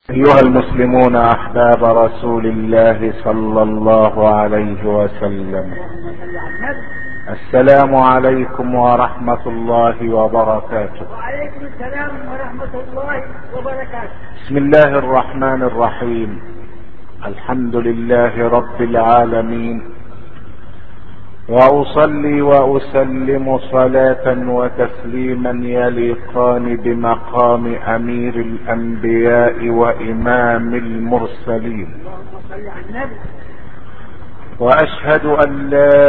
ايها المسلمون احباب رسول الله صلى الله عليه وسلم السلام عليكم ورحمة الله وبركاته وعليكم السلام ورحمة الله وبركاته بسم الله الرحمن الرحيم الحمد لله رب العالمين واصلي واسلم صلاة وتسليما يليقان بمقام امير الانبياء وامام المرسلين اللهم صل على النبي واشهد ان لا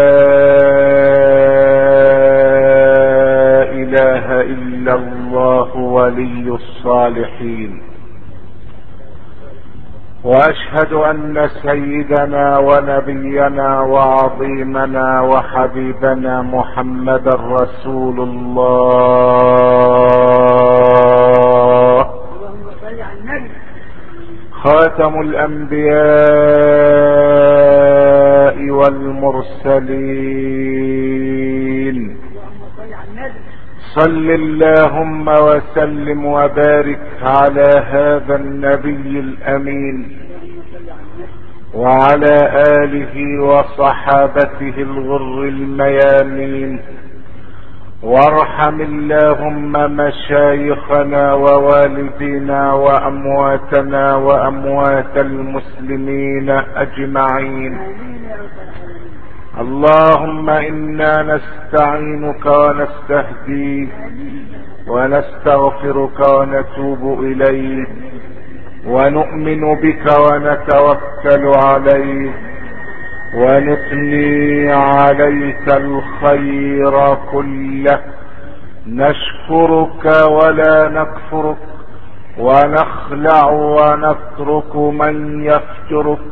اله الا الله ولي الصالحين واشهد ان سيدنا ونبينا وعظيمنا وحبيبنا محمدا رسول الله اللهم صل على النبي خاتم الانبياء والمرسلين اللهم صل على النبي صل اللهم وسلم وبارك على هذا النبي الامين وعلى اله وصحابته الغر الميامين وارحم اللهم مشايخنا ووالدينا وامواتنا واموات المسلمين اجمعين امين يا رب العالمين اللهم انا نستعينك ونستهديك ونستغفرك ونتوب اليك ونؤمن بك ونتوكل عليك ونثني عليك الخير كله نشكرك ولا نكفرك ونخلع ونترك من يفجرك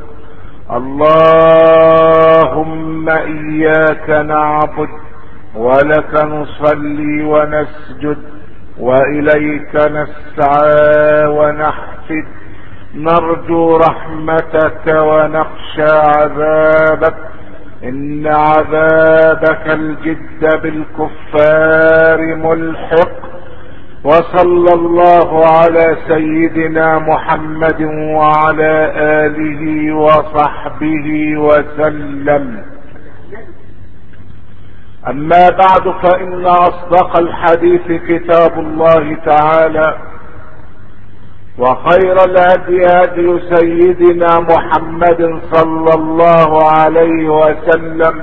اللهم اياك نعبد ولك نصلي ونسجد واليك نسعى ونحفد نرجو رحمتك ونخشى عذابك ان عذابك الجد بالكفار ملحق وصلى الله على سيدنا محمد وعلى اله وصحبه وسلم اما بعد فان اصدق الحديث كتاب الله تعالى وخير الهدي هدي سيدنا محمد صلى الله عليه وسلم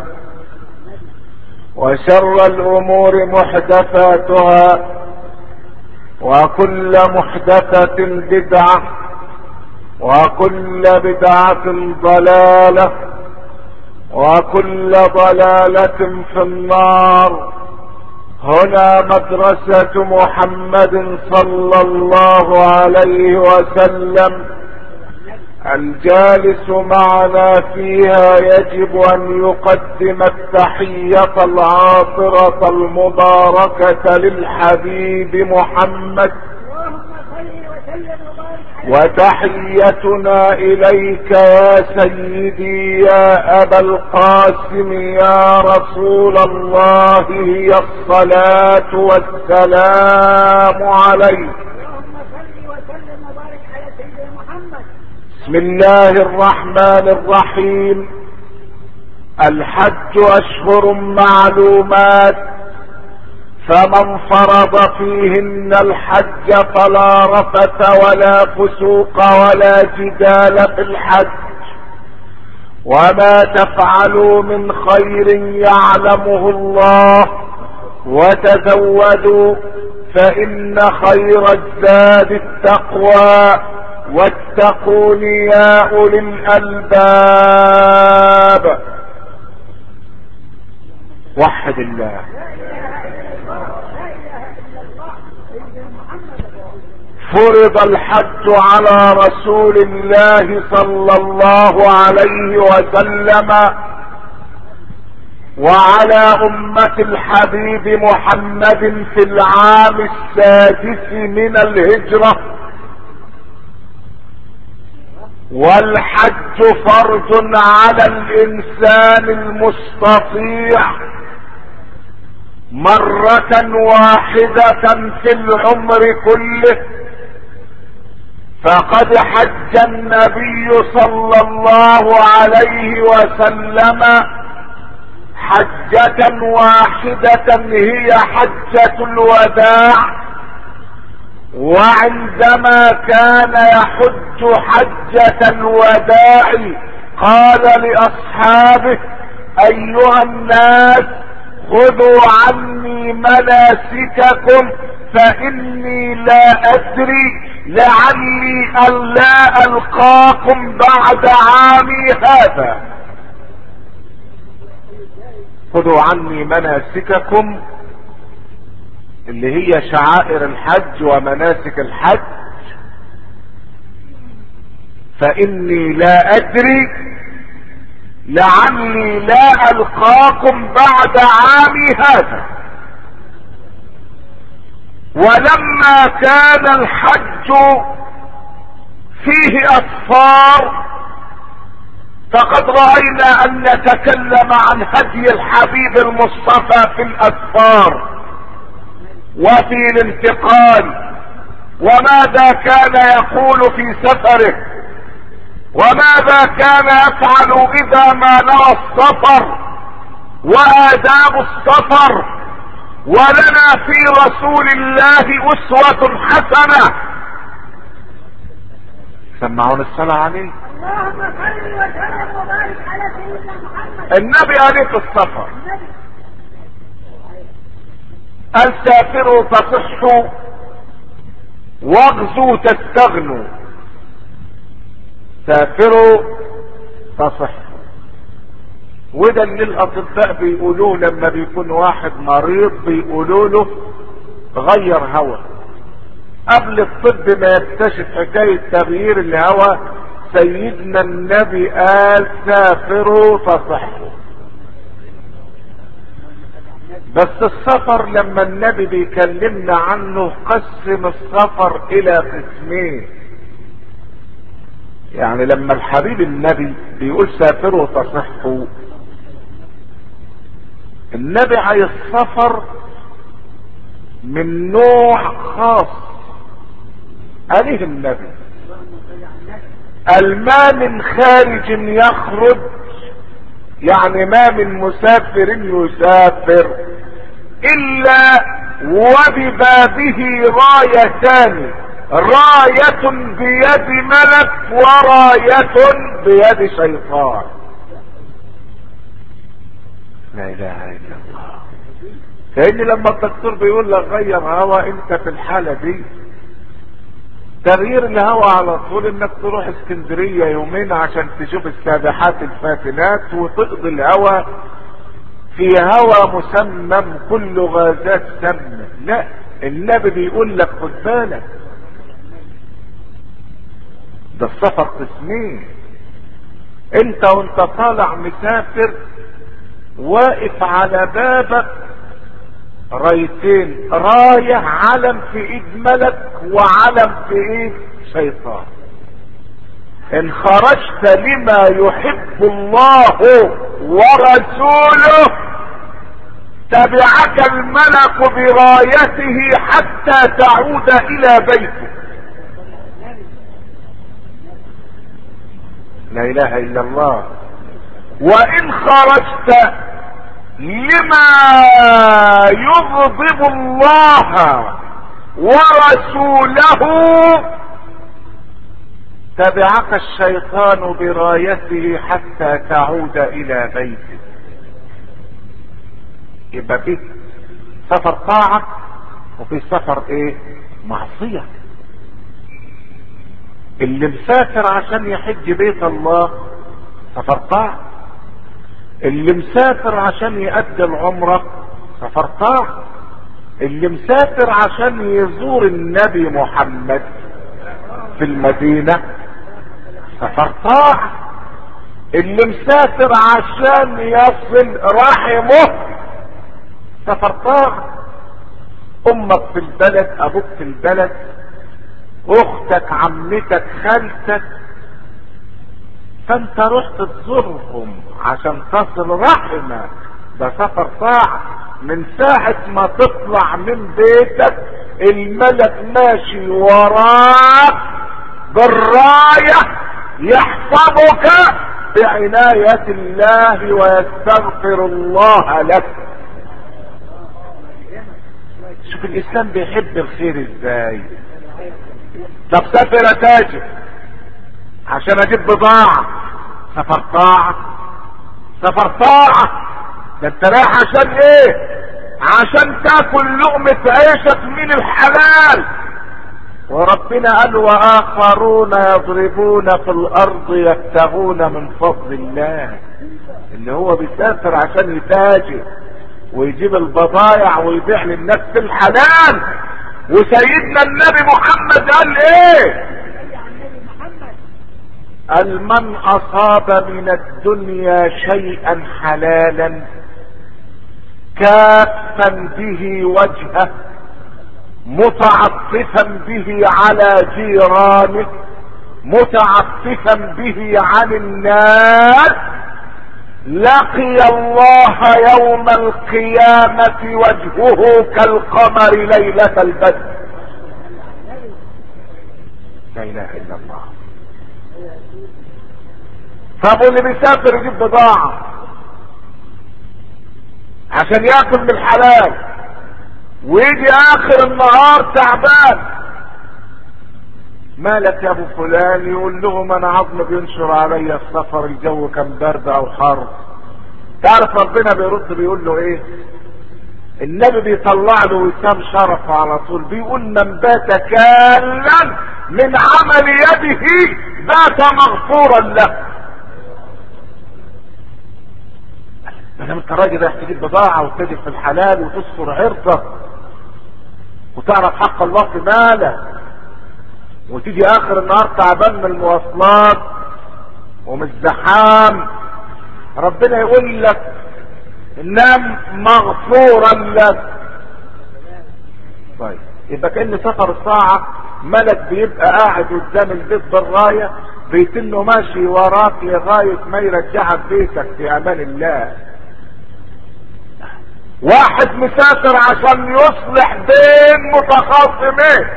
وشر الامور محدثاتها وكل محدثة بدعة وكل بدعة ضلالة وكل ضلالة في النار هنا مدرسة محمد صلى الله عليه وسلم الجالس معنا فيها يجب ان يقدم التحية العاطرة المباركة للحبيب محمد اللهم صل وسلم وبارك على وتحيتنا اليك يا سيدي يا ابا القاسم يا رسول الله هي الصلاة والسلام عليك اللهم صل وسلم وبارك على سيدنا محمد بسم الله الرحمن الرحيم الحج اشهر معلومات فمن فرض فيهن الحج فلا رفث ولا فسوق ولا جدال في الحج وما تفعلوا من خير يعلمه الله وتزودوا فان خير الزاد التقوى واتقون يا اولي الالباب وحد الله لا اله الا الله لا اله الا الله سيدنا محمد فرض الحج على رسول الله صلى الله عليه وسلم وعلى امة الحبيب محمد في العام السادس من الهجرة والحج فرض على الانسان المستطيع مرة واحدة في العمر كله فقد حج النبي صلى الله عليه وسلم حجة واحدة هي حجة الوداع وعندما كان يحج حجة الوداع قال لأصحابه أيها الناس خذوا عني مناسككم فإني لا أدري لعلي أن لا ألقاكم بعد عامي هذا خذوا عني مناسككم اللي هي شعائر الحج ومناسك الحج فاني لا ادري لعلي لا القاكم بعد عامي هذا ولما كان الحج فيه اسفار فقد راينا ان نتكلم عن هدي الحبيب المصطفى في الاسفار وفي الانتقال وماذا كان يقول في سفره وماذا كان يفعل اذا ما نوى السفر واداب السفر ولنا في رسول الله اسوة حسنة سمعون الصلاة عليه اللهم صل وسلم وبارك على سيدنا محمد النبي عليه في السفر النبي قال سافروا تصحوا واغزوا تستغنوا سافروا تصحوا وده اللي الاطباء بيقولوه لما بيكون واحد مريض بيقولوا له غير هوا قبل الطب ما يكتشف حكاية تغيير الهواء سيدنا النبي قال سافروا تصحوا بس السفر لما النبي بيكلمنا عنه قسم السفر الى قسمين يعني لما الحبيب النبي بيقول سافروا تصحوا النبي عايز سفر من نوع خاص عليه النبي الما من خارج يخرج يعني ما من مسافر يسافر الا وببابه رايتان راية بيد ملك وراية بيد شيطان لا اله الا الله كأن لما الدكتور بيقول لك غير هوا انت في الحالة دي تغيير الهوا على طول انك تروح اسكندرية يومين عشان تشوف السابحات الفاتنات وتقضي الهوا في هوا مسمم كله غازات سامة لا النبي بيقول لك خد بالك ده السفر قسمين انت وانت طالع مسافر واقف على بابك رايتين راية علم في ايد ملك وعلم في ايد شيطان ان خرجت لما يحب الله ورسوله تبعك الملك برايته حتى تعود الى بيتك لا اله الا الله وان خرجت لما يغضب الله ورسوله تبعك الشيطان برايته حتى تعود الى بيتك يبقى في سفر طاعة وفي سفر ايه معصية اللي مسافر عشان يحج بيت الله سفر طاعة اللي مسافر عشان يأدي العمرة سفر طاعة اللي مسافر عشان يزور النبي محمد في المدينة سفر طاعة اللي مسافر عشان يصل رحمه سفر طاعة امك في البلد ابوك في البلد اختك عمتك خالتك فانت رحت تزورهم عشان تصل رحمك ده سفر طاعة من ساعة ما تطلع من بيتك الملك ماشي وراك بالراية يحفظك بعناية الله ويستغفر الله لك شوف الاسلام بيحب الخير ازاي طب سافر تاجر عشان اجيب بضاعة سفر طاعة سفر طاعة ده انت رايح عشان ايه عشان تاكل لقمة عيشك من الحلال وربنا قال واخرون يضربون في الارض يبتغون من فضل الله اللي هو بيسافر عشان يتاجر ويجيب البضايع ويبيع للناس في الحلال وسيدنا النبي محمد قال ايه قال من اصاب من الدنيا شيئا حلالا كافا به وجهه متعطفا به على جيرانه متعطفا به عن الناس لقي الله يوم القيامة وجهه كالقمر ليلة البدر لا اله الا الله فابو اللي بيسافر يجيب بضاعة عشان ياكل من الحلال ويجي اخر النهار تعبان مالك يا ابو فلان يقول لهم انا عظم بينشر عليا السفر الجو كان برد او حر تعرف ربنا بيرد بيقول له ايه النبي بيطلع له وسام شرف على طول بيقول من بات كالا من عمل يده بات مغفورا له ما دام انت راجل رايح تجيب بضاعه وتجد في الحلال وتستر عرضك وتعرف حق الله في مالك وتيجي اخر النهار تعبان من المواصلات ومن الزحام ربنا يقول لك نام مغفورا لك طيب يبقى كان سفر الساعة ملك بيبقى قاعد قدام البيت بالراية بيتنه ماشي وراك لغاية ما يرجعك بيتك في امان الله واحد مسافر عشان يصلح بين متخاصمين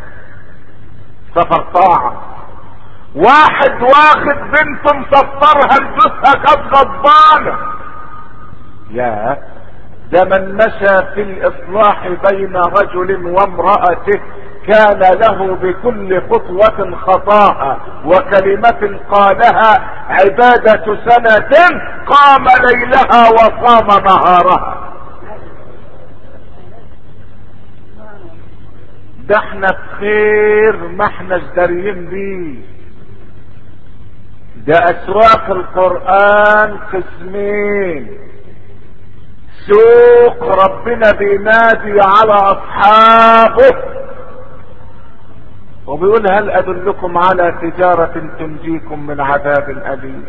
سفر طاعة واحد واخد بنت مسفرها لجوزها كانت غضبانة يا ده من مشى في الاصلاح بين رجل وامرأته كان له بكل خطوة خطاها وكلمة قالها عبادة سنة قام ليلها وصام نهارها ده احنا بخير ما احناش داريين بيه ده اسواق القرآن قسمين سوق ربنا بينادي على اصحابه وبيقول هل ادلكم على تجارة تنجيكم من عذاب اليم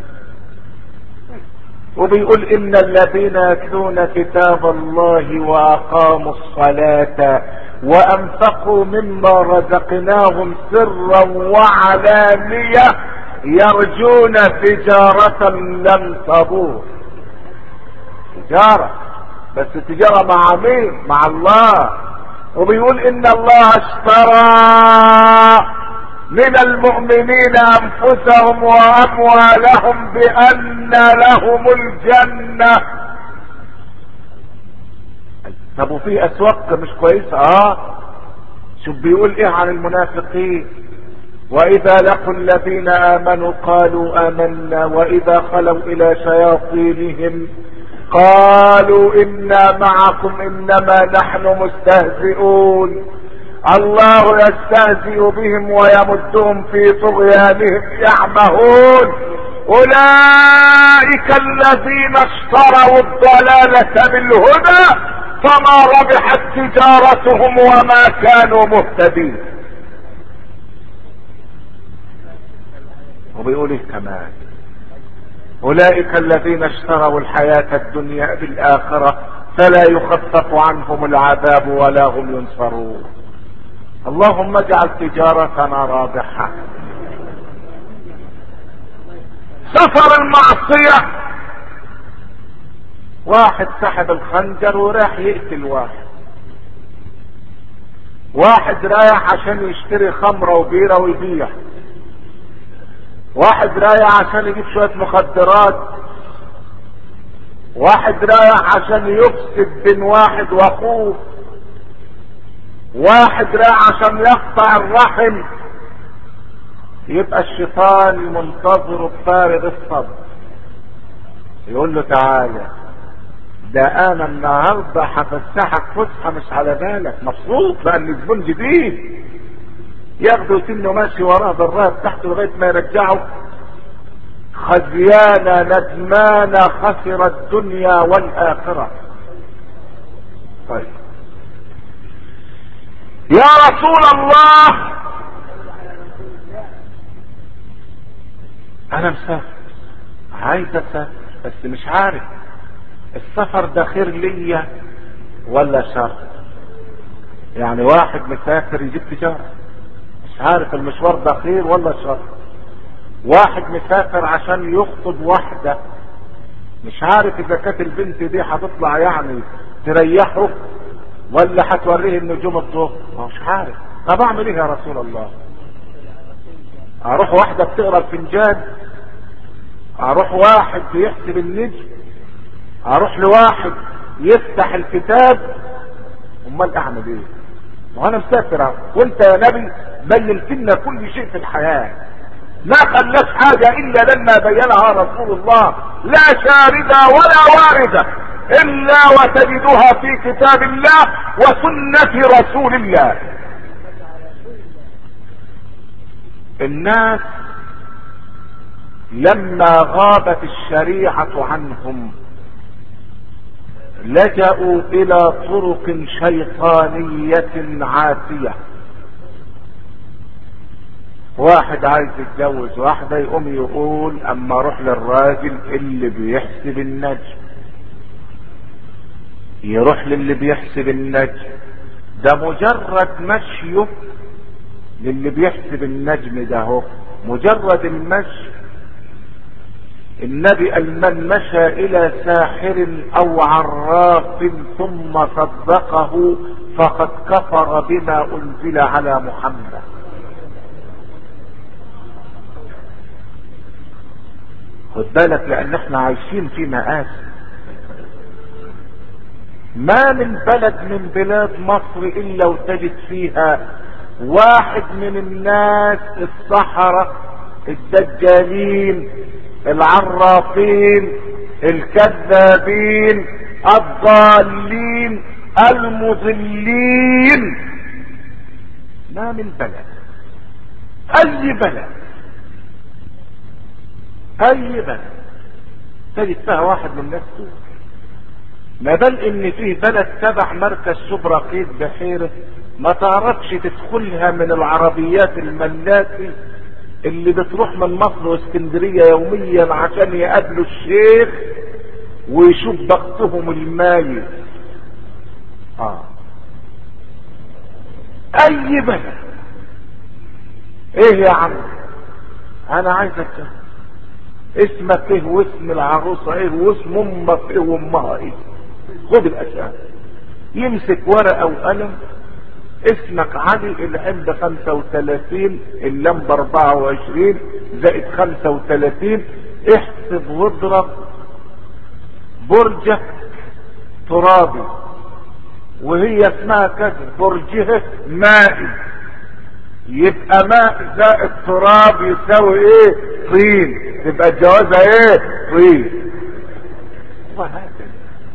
وبيقول ان الذين يتلون كتاب الله واقاموا الصلاة وانفقوا مما رزقناهم سرا وعلانية يرجون تجارة لن تبور تجارة بس تجارة مع مين مع الله وبيقول ان الله اشترى من المؤمنين انفسهم واموالهم بان لهم الجنة طب وفي اسواق مش كويسة اه شوف بيقول ايه عن المنافقين واذا لقوا الذين امنوا قالوا امنا واذا خلوا الى شياطينهم قالوا انا معكم انما نحن مستهزئون الله يستهزئ بهم ويمدهم في طغيانهم يعمهون اولئك الذين اشتروا الضلالة بالهدى فما ربحت تجارتهم وما كانوا مهتدين وبيقول ايه كمان اولئك الذين اشتروا الحياة الدنيا بالاخرة فلا يخفف عنهم العذاب ولا هم ينصرون اللهم اجعل تجارتنا رابحة سفر المعصية واحد سحب الخنجر وراح يقتل واحد واحد رايح عشان يشتري خمرة وبيرة ويبيع واحد رايح عشان يجيب شوية مخدرات واحد رايح عشان يفسد بين واحد واخوه واحد رايح عشان يقطع الرحم يبقى الشيطان منتظره بفارغ الصبر يقول له تعالى ده انا النهارده هفسحك فسحه مش على بالك مبسوط لان زبون جديد ياخده سنه ماشي وراه ضراب تحته لغايه ما يرجعه خزيانة ندمانة خسر الدنيا والآخرة طيب يا رسول الله انا مسافر عايز اسافر بس مش عارف السفر ده خير ليا ولا شر يعني واحد مسافر يجيب تجارة مش عارف المشوار ده خير ولا شر واحد مسافر عشان يخطب واحدة مش عارف اذا كانت البنت دي هتطلع يعني تريحه ولا هتوريه النجوم الظهر مش عارف طب اعمل ايه يا رسول الله اروح واحدة بتقرا الفنجان اروح واحد بيحسب النجم اروح لواحد يفتح الكتاب امال اعمل ايه وانا مسافر وانت يا نبي بينت لنا كل شيء في الحياه ما خلاش حاجة الا لما بينها رسول الله لا شاردة ولا واردة الا وتجدها في كتاب الله وسنة رسول الله الناس لما غابت الشريعة عنهم لجأوا الى طرق شيطانية عاتية واحد عايز يتجوز واحدة يقوم يقول اما اروح للراجل اللي بيحسب النجم يروح للي بيحسب النجم ده مجرد مشيه للي بيحسب النجم ده هو مجرد المشي النبي قال من مشى الى ساحر او عراف ثم صدقه فقد كفر بما انزل على محمد خد بالك لان احنا عايشين في مآسي ما من بلد من بلاد مصر الا وتجد فيها واحد من الناس السحرة الدجالين العرافين الكذابين الضالين المضلين ما من بلد اي بلد اي بلد تجد فيها واحد من الناس دول ما بل ان فيه بلد تبع مركز شبرقيت بحيرة ما تعرفش تدخلها من العربيات الملاكي اللي بتروح من مصر واسكندرية يوميا عشان يقابلوا الشيخ ويشوف بختهم المايل اه اي بلد ايه يا عم انا عايزك اسمك ايه واسم العروسة ايه واسم امك ايه وامها ايه خد الاشياء يمسك ورقة وقلم اسمك علي العلم بخمسة وثلاثين اللمب اربعة وعشرين زائد خمسة وثلاثين احسب واضرب برجك ترابي وهي اسمها كذا برجها مائي يبقى ماء زائد تراب يساوي ايه طين تبقى الجوازة ايه طين وهكذا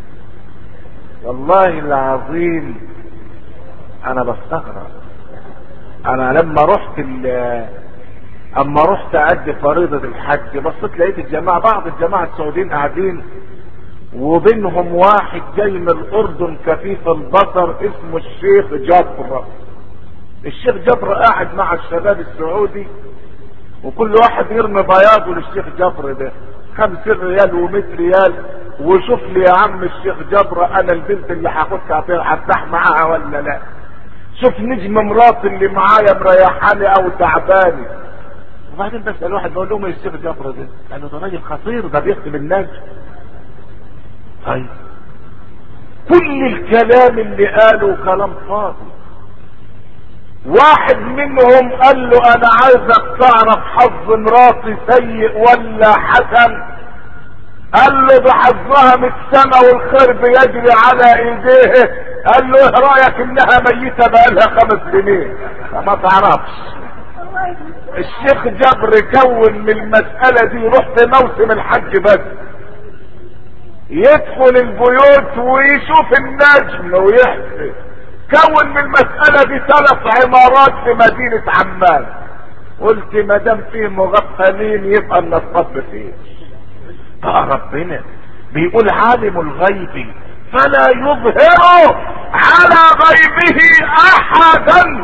والله العظيم انا بستغرب انا لما رحت اما رحت ادي فريضة الحج بصيت لقيت الجماعة بعض الجماعة السعوديين قاعدين وبينهم واحد جاي من الاردن كفيف البصر اسمه الشيخ جبر الشيخ جبر قاعد مع الشباب السعودي وكل واحد يرمي بياضه للشيخ جبر ده خمسين ريال ومئة ريال وشوف لي يا عم الشيخ جبر انا البنت اللي هاخدها هرتاح معاها ولا لا شوف نجم مراتي اللي معايا مريحاني او تعباني وبعدين بسأل واحد بقول لهم ايه الشيخ جبر ده قالوا ده راجل خطير ده بيكتب النجم طيب كل الكلام اللي قاله كلام فاضي واحد منهم قال له انا عايزك تعرف حظ مراتي سيء ولا حسن قال له ده حظها من السما والخير بيجري على ايديه قال له ايه رايك انها ميته بقالها خمس سنين ما تعرفش الشيخ جبر كون من المسألة دي يروح في موسم الحج بس يدخل البيوت ويشوف النجم ويحسب كون من المسألة دي ثلاث عمارات في مدينة عمان قلت ما دام فيه مغفلين يبقى النصاب فيه بقى ربنا بيقول عالم الغيب فلا يظهر على غيبه احدا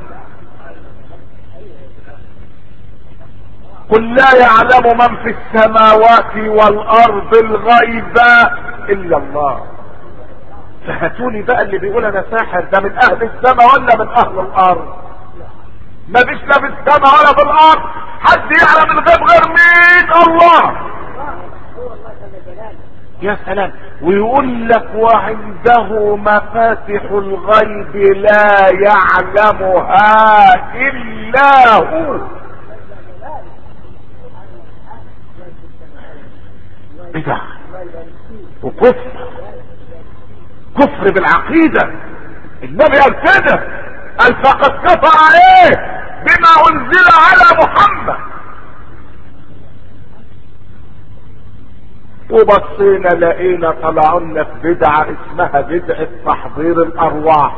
قل لا يعلم من في السماوات والارض الغيب الا الله فهاتولي بقى اللي بيقول انا ساحر ده من اهل السماء ولا من اهل الارض ما فيش لا في السماء ولا في الارض حد يعلم الغيب غير مين الله يا سلام ويقول لك وعنده مفاتح الغيب لا يعلمها الا هو بدع وكفر كفر بالعقيدة النبي قال كده قال فقد كفر ايه بما انزل على محمد وبصينا لقينا طلعنا في بدعة اسمها بدعة تحضير الارواح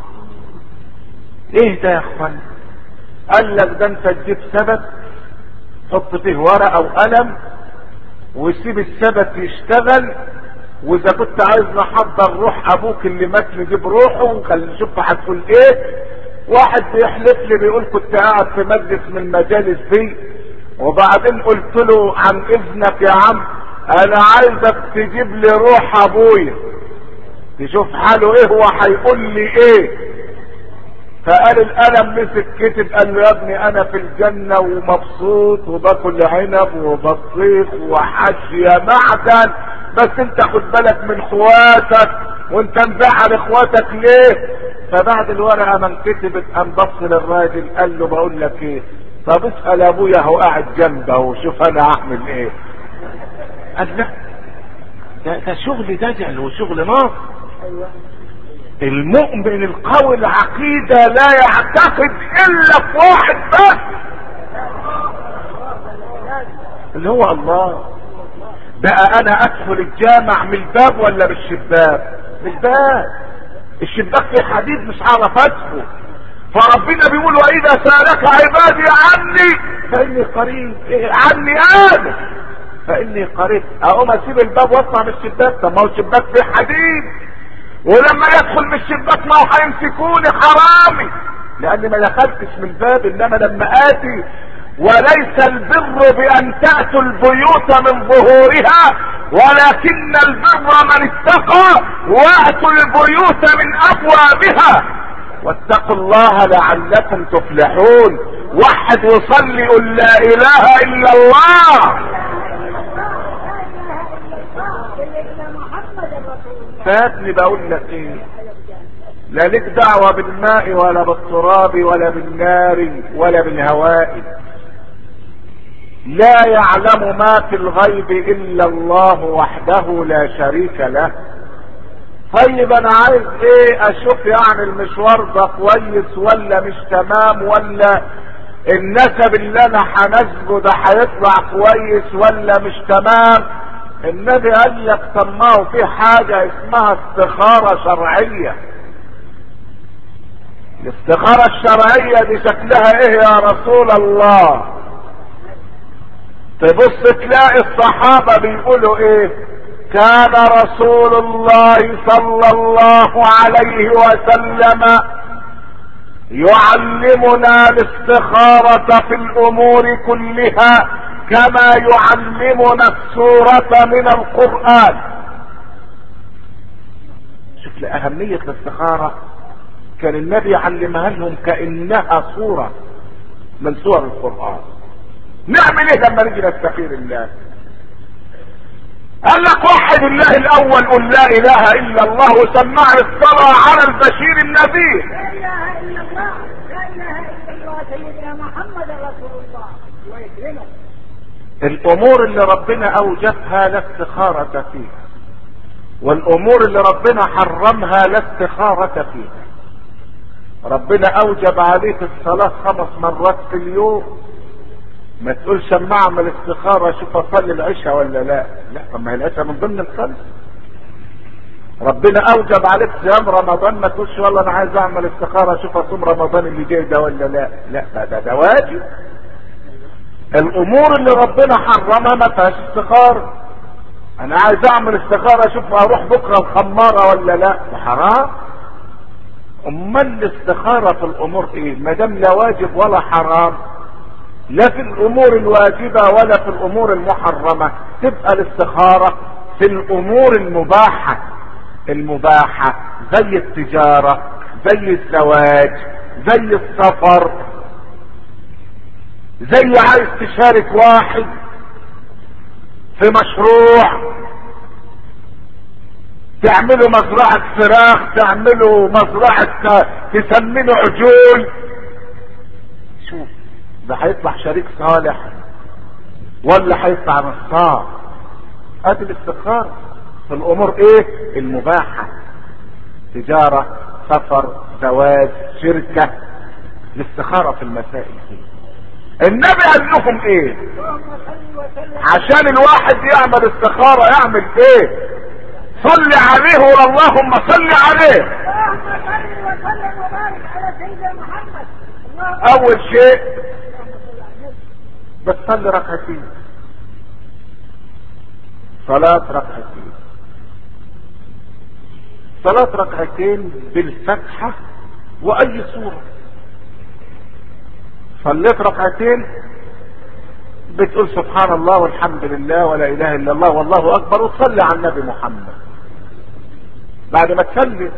ايه ده يا اخوان قال لك ده انت تجيب سبت حط فيه ورقة وقلم وسيب السبت يشتغل واذا كنت عايز نحضر روح ابوك اللي مات نجيب روحه ونخلي نشوف هتقول ايه واحد بيحلف لي بيقول كنت قاعد في مجلس من المجالس دي وبعدين قلت له عن اذنك يا عم انا عايزك تجيب لي روح ابويا تشوف حاله ايه وهيقول لي ايه فقال القلم مسك كتب قال له يا ابني انا في الجنة ومبسوط وباكل عنب وبطيخ وحشية معدن بس انت خد بالك من اخواتك وانت مزعل اخواتك ليه فبعد الورقة ما انكتبت قام بص للراجل قال له بقول لك ايه طب اسأل ابويا هو قاعد جنبه وشوف انا اعمل ايه قال لا ده, ده شغل دجل وشغل ناصر المؤمن القوي العقيدة لا يعتقد الا في واحد بس اللي هو الله بقى انا ادخل الجامع من الباب ولا بالشباك من الباب الشباك فيه حديد مش عارف ادخل فربنا بيقول واذا سالك عبادي عني فاني قريب إيه عني انا فاني قريب اقوم اسيب الباب واطلع من الشباك طب ما هو الشباك فيه حديد ولما يدخل من الشباك ما هو هيمسكوني حرامي لاني ما دخلتش من الباب انما لما اتي وليس البر بان تاتوا البيوت من ظهورها ولكن البر من اتقى واتوا البيوت من ابوابها واتقوا الله لعلكم تفلحون واحد يصلي يقول لا اله الا الله فاتني بقول لك ايه لا لك دعوة بالماء ولا بالتراب ولا بالنار ولا بالهواء لا يعلم ما في الغيب الا الله وحده لا شريك له طيب انا عايز ايه اشوف يعني المشوار ده كويس ولا مش تمام ولا النسب اللي انا هنسبه ده هيطلع كويس ولا مش تمام النبي قال لك طب ما هو في حاجة اسمها استخارة شرعية الاستخارة الشرعية دي شكلها ايه يا رسول الله تبص تلاقي الصحابة بيقولوا ايه كان رسول الله صلى الله عليه وسلم يعلمنا الاستخارة في الامور كلها كما يعلمنا السورة من القرآن شوف لأهمية الاستخارة كان النبي يعلمها لهم كأنها سورة من سور القرآن نعمل ايه لما نيجي نستخير الله قال لك وحد الله الاول قل لا اله الا الله وسمعني الصلاة على البشير النبي لا اله الا الله لا الله سيدنا محمد رسول الله الله يكرمه الامور اللي ربنا اوجبها لا استخارة فيها والامور اللي ربنا حرمها لا استخارة فيها ربنا اوجب عليك الصلاة خمس مرات في اليوم ما تقولش اما اعمل استخارة اشوف اصلي العشاء ولا لا لا طب ما هي العشاء من ضمن الصلاة ربنا اوجب عليك صيام رمضان ما تقولش والله انا عايز اعمل استخارة اشوف اصوم رمضان اللي جاي ده ولا لا لا ده ده, ده واجب الامور اللي ربنا حرمها ما فيهاش استخارة انا عايز اعمل استخارة اشوف اروح بكرة الخمارة ولا لا ده حرام امال الاستخارة في الامور ايه ما دام لا واجب ولا حرام لا في الامور الواجبة ولا في الامور المحرمة تبقى الاستخارة في الامور المباحة المباحة زي التجارة زي الزواج زي السفر زي عايز تشارك واحد في مشروع تعملوا مزرعة فراخ تعملوا مزرعة تسمنوا عجول شوف ده هيطلع شريك صالح ولا هيطلع نصاب ادي الاستخارة في الامور ايه المباحة تجارة سفر زواج شركة الاستخارة في المسائل دي النبي قال لكم ايه اللهم صل وسلم عشان الواحد يعمل استخارة يعمل ايه صل عليه ولا اللهم صل عليه اللهم صل وسلم وبارك على سيدنا محمد اللهم اول شيء اللهم صل على النبي بتصلي ركعتين صلاة ركعتين صلاة ركعتين بالفتحة واي سورة صليت ركعتين بتقول سبحان الله والحمد لله ولا اله الا الله والله اكبر وتصلي على النبي محمد بعد ما تصلي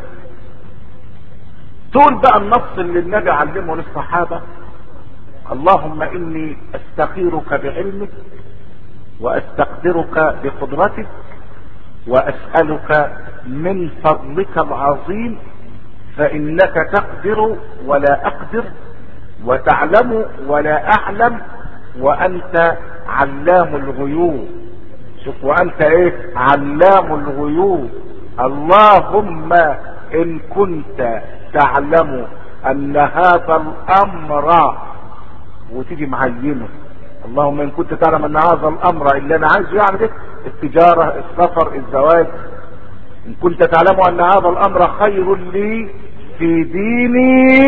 تقول بقى النص اللي النبي علمه للصحابة اللهم اني استخيرك بعلمك واستقدرك بقدرتك واسألك من فضلك العظيم فانك تقدر ولا اقدر وتعلم ولا اعلم وانت علام الغيوب شوف وانت ايه علام الغيوب اللهم ان كنت تعلم ان هذا الامر وتيجي معينه اللهم ان كنت تعلم ان هذا الامر اللي انا عايزه يعني ده التجارة السفر الزواج ان كنت تعلم ان هذا الامر خير لي في ديني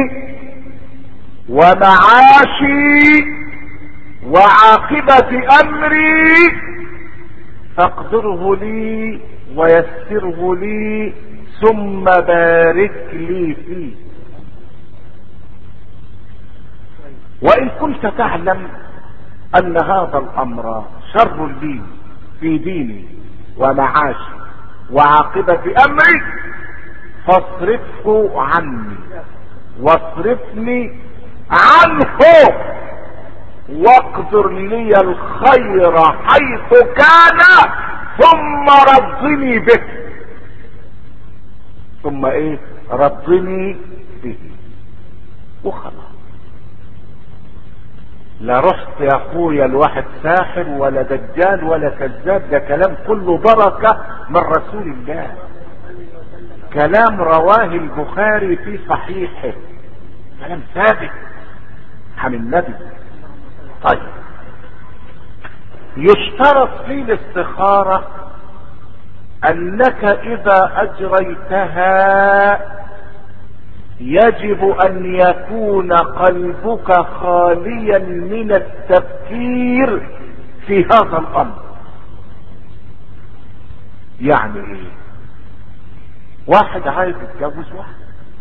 ومعاشي وعاقبة امري فاقدره لي ويسره لي ثم بارك لي فيه وان كنت تعلم ان هذا الامر شر لي في ديني ومعاشي وعاقبة امري فاصرفه عني واصرفني عنه واقدر لي الخير حيث كان ثم رضني به ثم ايه رضني به وخلاص لا رحت يا اخويا الواحد ساحر ولا دجال ولا كذاب ده كلام كله بركة من رسول الله كلام رواه البخاري في صحيحه كلام ثابت عن النبي طيب يشترط في الاستخارة انك اذا اجريتها يجب ان يكون قلبك خاليا من التفكير في هذا الامر يعني ايه واحد عايز يتجوز واحد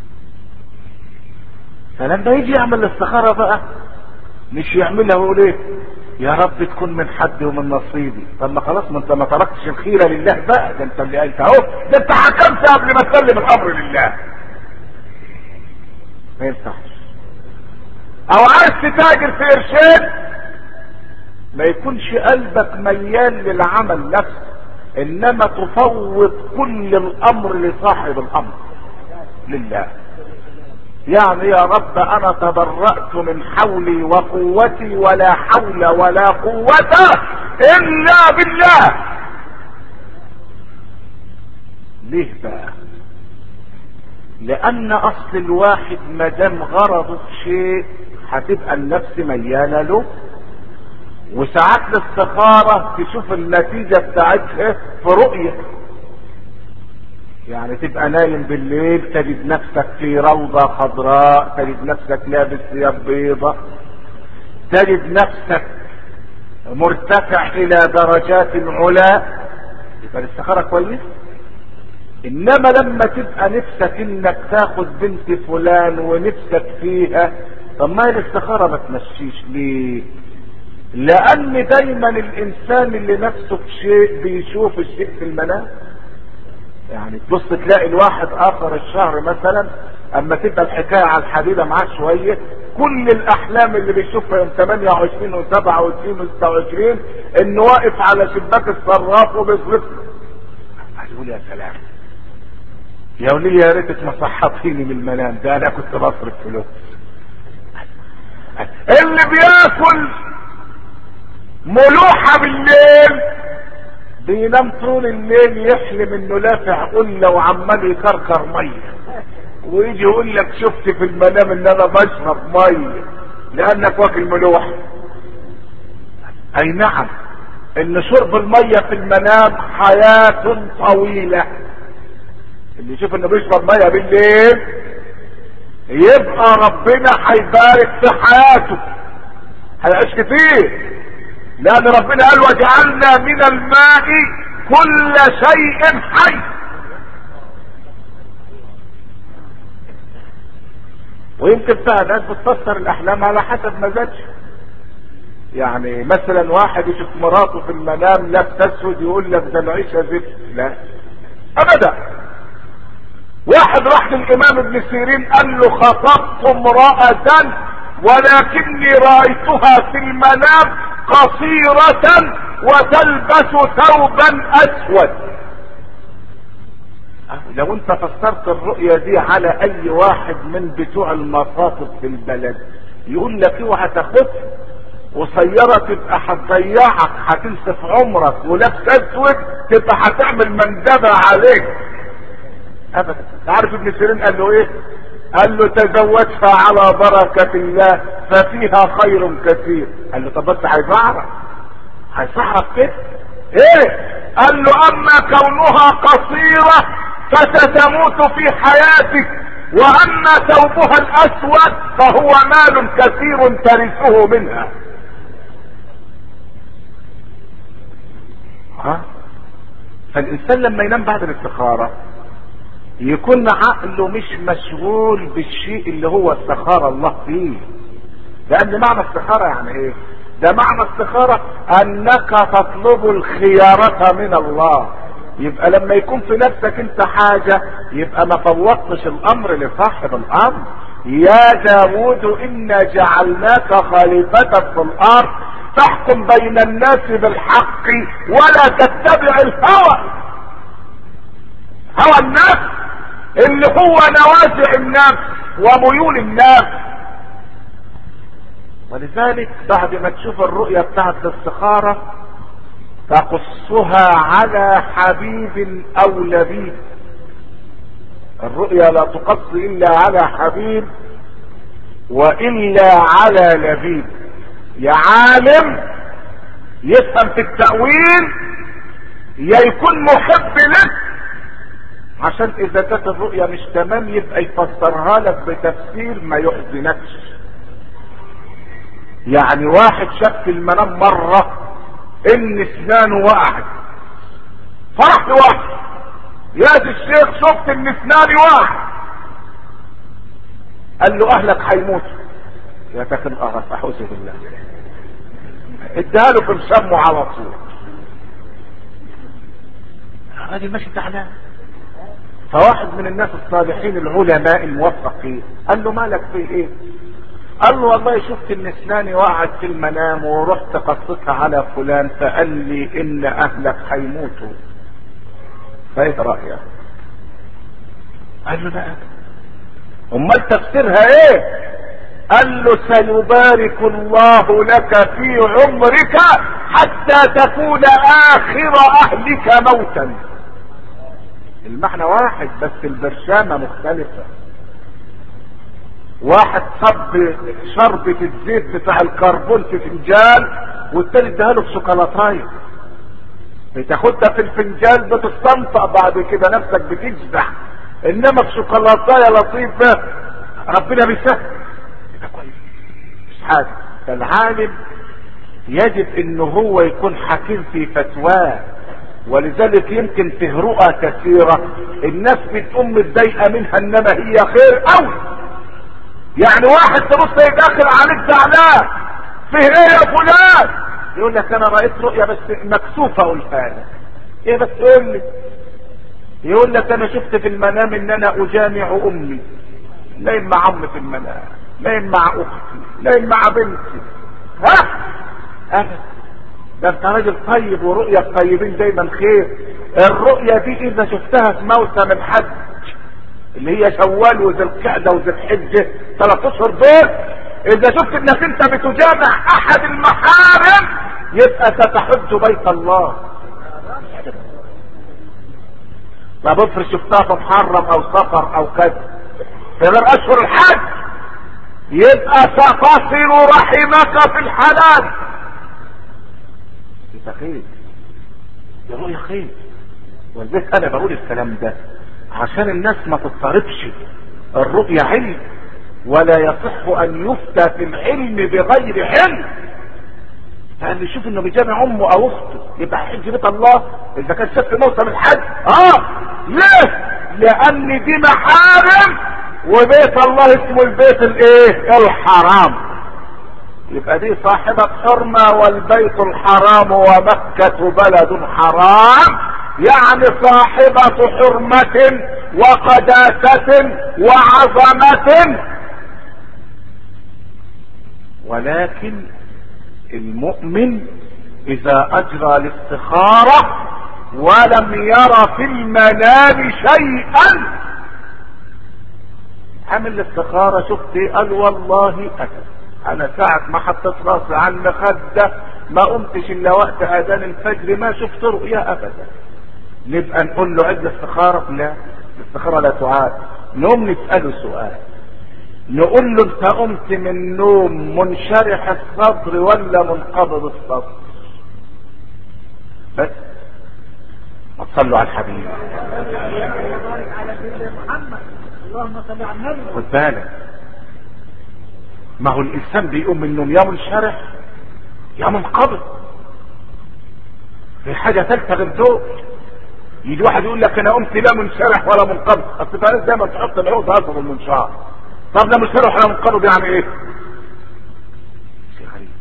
فلما يجي يعمل الاستخارة بقى مش يعملها ويقول ايه يا رب تكون من حد ومن نصيبي طب ما خلاص ما انت ما تركتش الخيره لله بقى ده انت اللي انت اهو ده انت حكمت قبل ما تسلم الامر لله ما ينفعش او عايز تتاجر في ارشاد ما يكونش قلبك ميال للعمل نفسه انما تفوض كل الامر لصاحب الامر لله يعني يا رب انا تبرأت من حولي وقوتي ولا حول ولا قوة الا بالله ليه بقى لان اصل الواحد ما دام غرضه في شيء هتبقى النفس ميالة له وساعات الاستخارة تشوف النتيجة بتاعتها في رؤية يعني تبقى نايم بالليل تجد نفسك في روضة خضراء تجد نفسك لابس ثياب بيضة تجد نفسك مرتفع الى درجات علا يبقى الاستخارة كويس انما لما تبقى نفسك انك تاخد بنت فلان ونفسك فيها طب ما الاستخارة ما تمشيش ليه لان دايما الانسان اللي نفسه في شيء بيشوف الشيء في المنام يعني تبص تلاقي الواحد اخر الشهر مثلا اما تبقى الحكاية على الحديدة معاه شوية كل الاحلام اللي بيشوفها يوم 28 و27 و26 انه واقف على شباك الصراف وبيصرف هتقول يا سلام يا ولية يا ريتك ما صحتيني من المنام ده انا كنت بصرف فلوس اللي بياكل ملوحة بالليل بينام طول الليل يحلم انه لافع قلة وعمال يكركر مية ويجي يقول لك شفت في المنام ان انا بشرب مية لانك واكل ملوحة اي نعم ان شرب المية في المنام حياة طويلة اللي يشوف انه بيشرب مية بالليل يبقى ربنا هيبارك في حياته هيعيش كتير لان ربنا قال وجعلنا من الماء كل شيء حي ويمكن فيها ناس بتفسر الاحلام على حسب مزاجها يعني مثلا واحد يشوف مراته في المنام لابس اسود يقول لك ده العيشه زفت لا ابدا واحد راح للامام ابن سيرين قال له خطبت امرأة ولكني رأيتها في المنام قصيرة وتلبس ثوبا اسود لو انت فسرت الرؤية دي على اي واحد من بتوع المصاطب في البلد يقول لك اوعى تاخدها وسيارة تبقى هتضيعك هتنسف عمرك ولابس اسود تبقى هتعمل مندبة عليك ابدا عارف ابن سيرين قال له ايه قال له تزوجها على بركة الله ففيها خير كثير قال له طب بس هيزعرك هيصحرك كده ايه قال له اما كونها قصيرة فستموت في حياتك واما ثوبها الاسود فهو مال كثير ترثه منها ها فالانسان لما ينام بعد الاستخاره يكون عقله مش مشغول بالشيء اللي هو استخار الله فيه لان معنى استخاره يعني ايه ده معنى استخاره انك تطلب الخيارة من الله يبقى لما يكون في نفسك انت حاجة يبقى ما فوضتش الامر لصاحب الامر يا داود انا جعلناك خليفة في الارض تحكم بين الناس بالحق ولا تتبع الهوى هوى النفس اللي هو نوازع النفس وميول النفس ولذلك بعد ما تشوف الرؤية بتاعت الاستخارة تقصها على حبيب او لبيب الرؤيا لا تقص الا على حبيب والا على لبيب يا عالم يفهم في التأويل يا يكون محب لك عشان اذا كانت الرؤية مش تمام يبقى يفسرها لك بتفسير ما يحزنكش يعني واحد شاف في المنام مرة ان اسنانه وقعت فرح لواحد يا دي الشيخ شفت ان اسناني وقعت قال له اهلك هيموتوا يا تاكل القرف اعوذ بالله اداها له في مسمه على طول الراجل ماشي زعلان فواحد من الناس الصالحين العلماء الموفقين قال له مالك في ايه قال له والله شفت ان اسناني وقعت في المنام ورحت قصتها على فلان فقال لي ان اهلك هيموتوا فايه رايك قال له لا امال تفسيرها ايه قال له سيبارك الله لك في عمرك حتى تكون اخر اهلك موتا المعنى واحد بس البرشامة مختلفة واحد صب شربة الزيت بتاع الكربون في فنجان والتاني اداها له بشوكولاتايه بتاخدها في الفنجان بتستنطق بعد كده نفسك بتجزع انما بشوكولاتايه لطيفه ربنا بيسهل يبقى كويس مش حاجه فالعالم يجب انه هو يكون حكيم في فتواه ولذلك يمكن فيه رؤى كثيرة الناس بتقوم متضايقة منها انما هي خير قوي يعني واحد تبص داخل عليك زعلان فيه ايه يا فلان يقول لك انا رأيت رؤية بس مكسوفة اقولها لك ايه بس قول لي يقول لك انا شفت في المنام ان انا اجامع امي نايم مع امي في المنام نايم مع اختي نايم مع بنتي ها ابدا ده انت راجل طيب ورؤية الطيبين دايما خير الرؤية دي اذا شفتها في موسم الحج اللي هي شوال وذي القعدة وذي الحجة ثلاث اشهر دول اذا شفت انك انت بتجامع احد المحارم يبقى ستحج بيت الله طب افرض شفتها في محرم او سفر او كذا في غير اشهر الحج يبقى ستصل رحمك في الحلال يبقى خير يا رؤيا خير ولذلك انا بقول الكلام ده عشان الناس ما تضطربش الرؤيا علم ولا يصح ان يفتى في العلم بغير علم فاللي يشوف انه بيجامع امه او اخته يبقى حج بيت الله اذا كان شاف في موسم الحج اه ليه لان دي محارم وبيت الله اسمه البيت الايه الحرام يبقى دي صاحبة حرمة والبيت الحرام ومكة بلد حرام يعني صاحبة حرمة وقداسة وعظمة ولكن المؤمن اذا اجرى الاستخارة ولم ير في المنام شيئا عمل الاستخارة شفت ايه قال والله اتت انا ساعة ما حطيت راسي على المخدة ما قمتش الا وقت اذان الفجر ما شفت رؤيا ابدا نبقى نقول له عد الاستخارة لا الاستخارة لا تعاد نقوم نسأله سؤال نقول له انت قمت من النوم منشرح الصدر ولا منقبض الصدر بس ما تصلوا على الحبيب وبارك على سيدنا محمد اللهم صل على النبي خد بالك ما هو الانسان بيقوم من النوم يا منشرح يا منقبض في حاجة ثالثة غير دول يجي واحد يقول لك انا قمت لا منشرح ولا منقبض اصل فارس دايما تحط العود اصل المنشار طب لا منشرح ولا منقبض يعني ايه؟ شيء غريب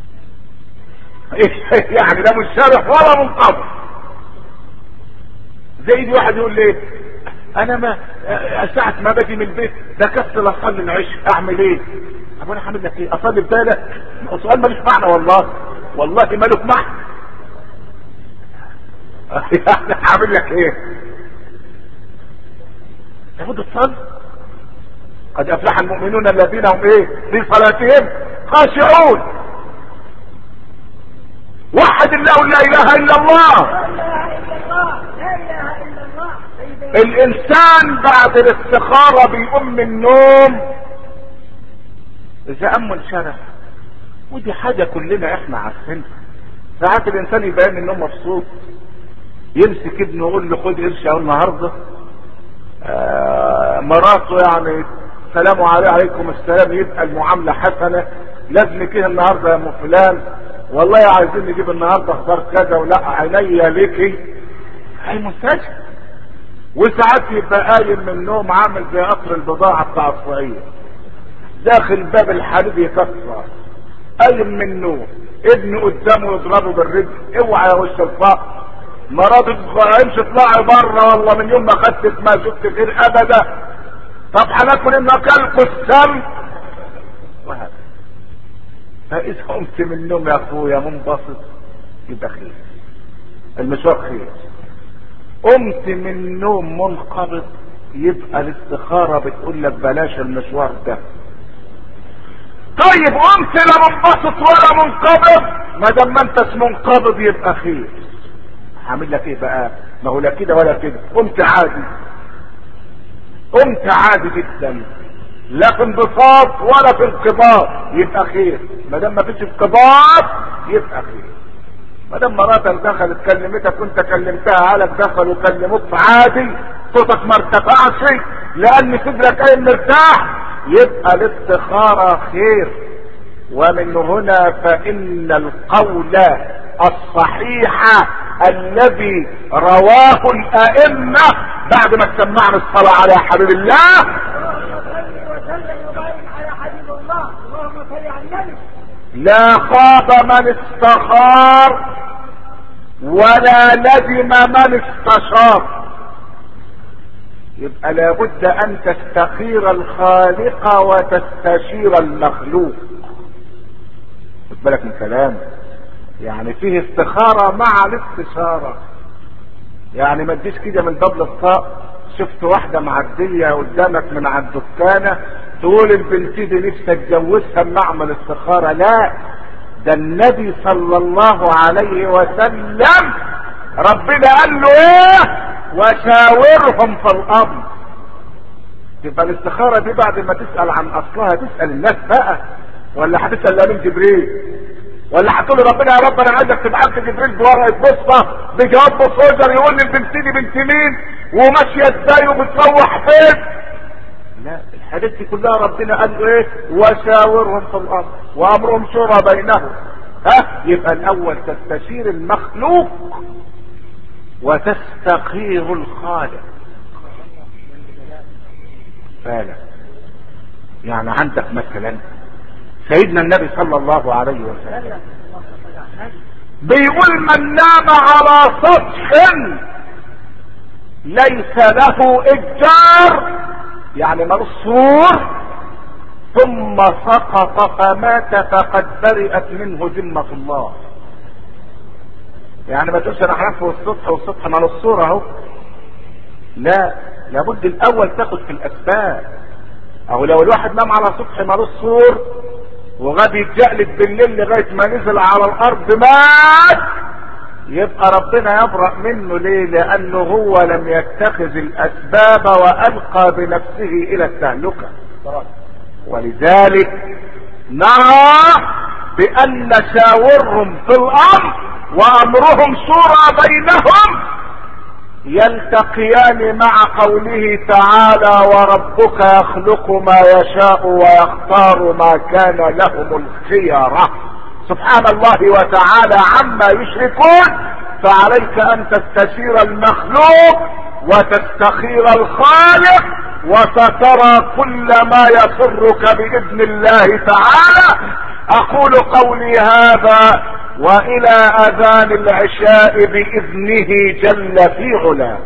ايه يعني لا منشرح ولا منقبض زي دي واحد يقول لي انا ما ساعة ما باجي من البيت بكسل اصلي العشاء اعمل ايه؟ طب انا هعمل لك ايه؟ اصلي ببالك؟ السؤال ملوش معنى والله والله ملوش معنى يعني هعمل لك ايه؟ لابد تصلي قد افلح المؤمنون الذين هم ايه؟ في صلاتهم خاشعون وحد الله لا اله الا الله لا اله الا الله لا اله الا الله سيدنا الانسان بعد الاستخارة بيقوم من النوم اذا امن شرف ودي حاجة كلنا احنا عارفينها ساعات الانسان يبقى من النوم مبسوط يمسك ابنه يقول له خد قرش اهو النهارده آه مراته يعني السلام عليكم عليكم السلام يبقى المعامله حسنه لازم كده النهارده يا ام فلان والله عايزين نجيب النهارده خضار كذا ولا عينيا ليكي هي مستشفى وساعات يبقى قايم من النوم عامل زي قطر البضاعه بتاع الصعيد داخل باب الحديد يكسر قايم من النوم ابنه قدامه يضربه بالرجل اوعى يا وش الفقر مراتك امشي اطلعي بره والله من يوم ما خدتك ما شفت غير ابدا طب هناكل ان اكلكوا السم وهذا فاذا قمت من النوم يا اخويا منبسط يبقى خير المشوار خير قمت من النوم منقبض يبقى الاستخارة بتقول لك بلاش المشوار ده طيب قمت لا منبسط ولا منقبض ما دام ما انتش منقبض يبقى خير هعمل لك ايه بقى ما هو لا كده ولا كده قمت عادي قمت عادي جدا لا في انبساط ولا في انقباض يبقى خير ما دام ما فيش انقباض يبقى خير ما دام مراتك دخلت كلمتك وانت كلمتها علك دخلوا كلموك عادي صوتك ما ارتفعش لان صدرك قايم مرتاح يبقى الاستخارة خير ومن هنا فان القول الصحيح الذي رواه الائمة بعد ما سمعنا الصلاة على حبيب الله وسلم وبارك على حبيب الله اللهم صل على النبي لا خاب من استخار ولا لزم من استشار يبقى لابد ان تستخير الخالق وتستشير المخلوق خد بالك من كلام يعني فيه استخارة مع الاستشارة يعني ما تجيش كده من باب الطاق شفت واحدة معدية قدامك من على الدكانة تقول البنت دي نفسي اتجوزها اما اعمل استخارة لا ده النبي صلى الله عليه وسلم ربنا قال له ايه وشاورهم في الامر تبقى الاستخارة دي بعد ما تسأل عن اصلها تسأل الناس بقى ولا هتسأل الامين جبريل ولا هتقول ربنا يا رب انا عايزك تبعت لي جبريل بورقه بوسطه بجواب بوسطه يقول لي البنت دي بنت مين وماشيه ازاي وبتروح فين لا الحاجات دي كلها ربنا قال له ايه وشاورهم في الامر وامرهم شورى بينهم ها يبقى الاول تستشير المخلوق وتستخير الخالق فعلا يعني عندك مثلا سيدنا النبي صلى الله عليه وسلم بيقول من نام على سطح ليس له اجار يعني مرصور ثم سقط فمات فقد برئت منه ذمة الله يعني ما تقولش انا هنام فوق السطح والسطح مال الصورة اهو لا لابد الاول تاخد في الاسباب او لو الواحد نام على سطح مال السور وغاب يتجقلب بالليل لغاية ما نزل على الارض مات يبقى ربنا يبرأ منه ليه لانه هو لم يتخذ الاسباب والقى بنفسه الى التهلكة ولذلك نرى بان شاورهم في الامر وامرهم شورى بينهم يلتقيان مع قوله تعالى وربك يخلق ما يشاء ويختار ما كان لهم الخيرة سبحان الله وتعالى عما يشركون فعليك ان تستشير المخلوق وتستخير الخالق وسترى كل ما يسرك باذن الله تعالى اقول قولي هذا والى اذان العشاء باذنه جل في علاه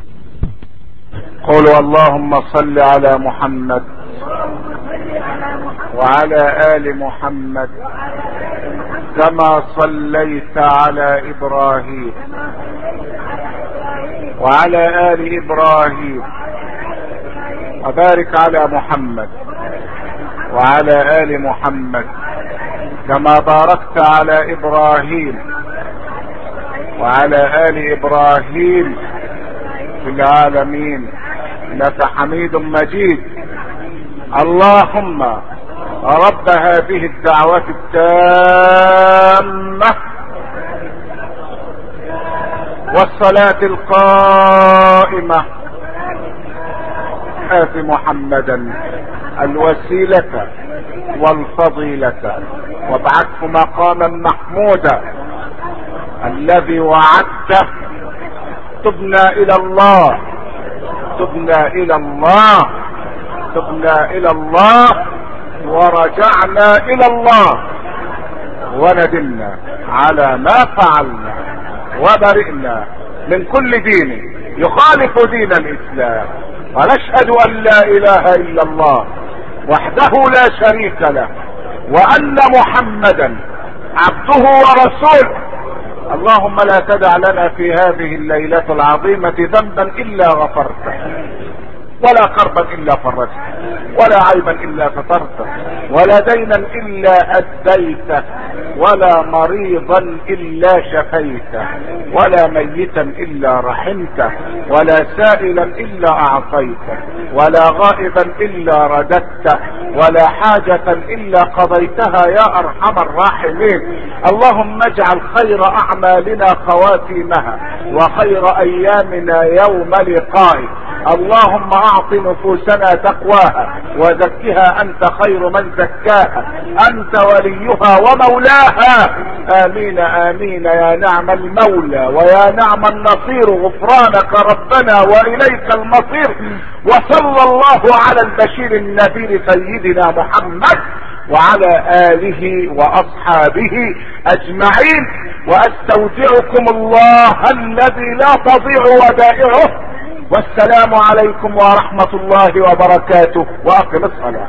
قولوا اللهم صل على محمد اللهم صل على محمد وعلى ال محمد وعلى ال محمد كما صليت على ابراهيم كما صليت على ابراهيم وعلى ال ابراهيم وعلى ال ابراهيم وبارك على محمد وعلى ال محمد كما باركت على ابراهيم وعلى ال ابراهيم في العالمين انك حميد مجيد اللهم رب هذه الدعوة التامة والصلاة القائمة آت محمدا الوسيلة والفضيلة وابعثه مقاما محمودا الذي وعدته تبنا الى الله تبنا الى الله تبنا الى الله ورجعنا الى الله وندمنا على ما فعلنا وبرئنا من كل دين يخالف دين الاسلام ونشهد ان لا اله الا الله وحده لا شريك له وان محمدا عبده ورسوله اللهم لا تدع لنا في هذه الليلة العظيمة ذنبا الا غفرته ولا كربا الا فرجته ولا عيبا الا سترته ولا دينا الا اديته ولا مريضا الا شفيته ولا ميتا الا رحمته ولا سائلا الا اعطيته ولا غائبا الا رددته ولا حاجة الا قضيتها يا ارحم الراحمين اللهم اجعل خير اعمالنا خواتيمها وخير ايامنا يوم لقائك اللهم اعط نفوسنا تقواها وزكها انت خير من زكاها انت وليها ومولاها امين امين يا نعم المولى ويا نعم النصير غفرانك ربنا واليك المصير وصلى الله على البشير النبي سيدنا محمد وعلى اله واصحابه اجمعين واستودعكم الله الذي لا تضيع ودائعه والسلام عليكم ورحمة الله وبركاته واقم الصلاة